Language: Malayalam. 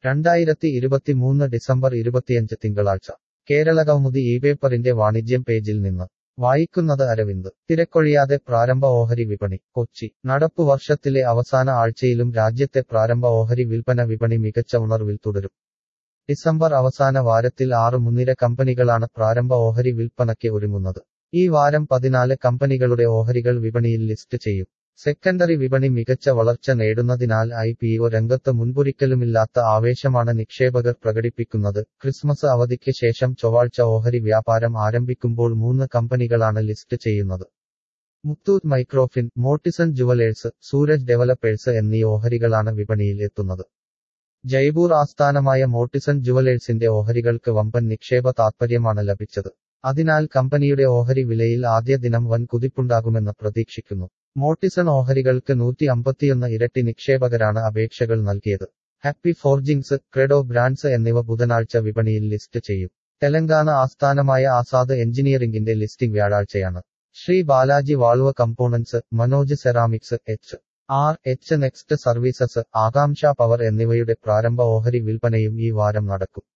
രണ്ടായിരത്തി ഇരുപത്തിമൂന്ന് ഡിസംബർ ഇരുപത്തിയഞ്ച് തിങ്കളാഴ്ച കേരള കൗമുദി ഈ പേപ്പറിന്റെ വാണിജ്യം പേജിൽ നിന്ന് വായിക്കുന്നത് അരവിന്ദ് തിരക്കൊഴിയാതെ പ്രാരംഭ ഓഹരി വിപണി കൊച്ചി നടപ്പു വർഷത്തിലെ അവസാന ആഴ്ചയിലും രാജ്യത്തെ പ്രാരംഭ ഓഹരി വിൽപ്പന വിപണി മികച്ച ഉണർവിൽ തുടരും ഡിസംബർ അവസാന വാരത്തിൽ ആറ് മുൻനിര കമ്പനികളാണ് പ്രാരംഭ ഓഹരി വിൽപ്പനയ്ക്ക് ഒരുങ്ങുന്നത് ഈ വാരം പതിനാല് കമ്പനികളുടെ ഓഹരികൾ വിപണിയിൽ ലിസ്റ്റ് ചെയ്യും സെക്കൻഡറി വിപണി മികച്ച വളർച്ച നേടുന്നതിനാൽ ഐ പി ഒ രംഗത്ത് മുൻപൊരിക്കലുമില്ലാത്ത ആവേശമാണ് നിക്ഷേപകർ പ്രകടിപ്പിക്കുന്നത് ക്രിസ്മസ് അവധിക്ക് ശേഷം ചൊവ്വാഴ്ച ഓഹരി വ്യാപാരം ആരംഭിക്കുമ്പോൾ മൂന്ന് കമ്പനികളാണ് ലിസ്റ്റ് ചെയ്യുന്നത് മുത്തൂറ്റ് മൈക്രോഫിൻ മോട്ടിസൺ ജുവലേഴ്സ് സൂരജ് ഡെവലപ്പേഴ്സ് എന്നീ ഓഹരികളാണ് വിപണിയിൽ എത്തുന്നത് ജയ്പൂർ ആസ്ഥാനമായ മോട്ടിസൺ ജുവലേഴ്സിന്റെ ഓഹരികൾക്ക് വമ്പൻ നിക്ഷേപ താത്പര്യമാണ് ലഭിച്ചത് അതിനാൽ കമ്പനിയുടെ ഓഹരി വിലയിൽ ആദ്യ ദിനം വൻ കുതിപ്പുണ്ടാകുമെന്ന് പ്രതീക്ഷിക്കുന്നു മോട്ടിസൺ ഓഹരികൾക്ക് നൂറ്റി അമ്പത്തിയൊന്ന് ഇരട്ടി നിക്ഷേപകരാണ് അപേക്ഷകൾ നൽകിയത് ഹാപ്പി ഫോർജിങ്സ് ക്രെഡോ ബ്രാൻഡ്സ് എന്നിവ ബുധനാഴ്ച വിപണിയിൽ ലിസ്റ്റ് ചെയ്യും തെലങ്കാന ആസ്ഥാനമായ ആസാദ് എഞ്ചിനീയറിംഗിന്റെ ലിസ്റ്റിംഗ് വ്യാഴാഴ്ചയാണ് Shri Balaji valve components Manoj ceramics H R H next services Akanksha power എന്നിവയുടെ പ്രാരംഭ ഓഹരി വിൽപ്പനയും ഈ വാരം നടക്കും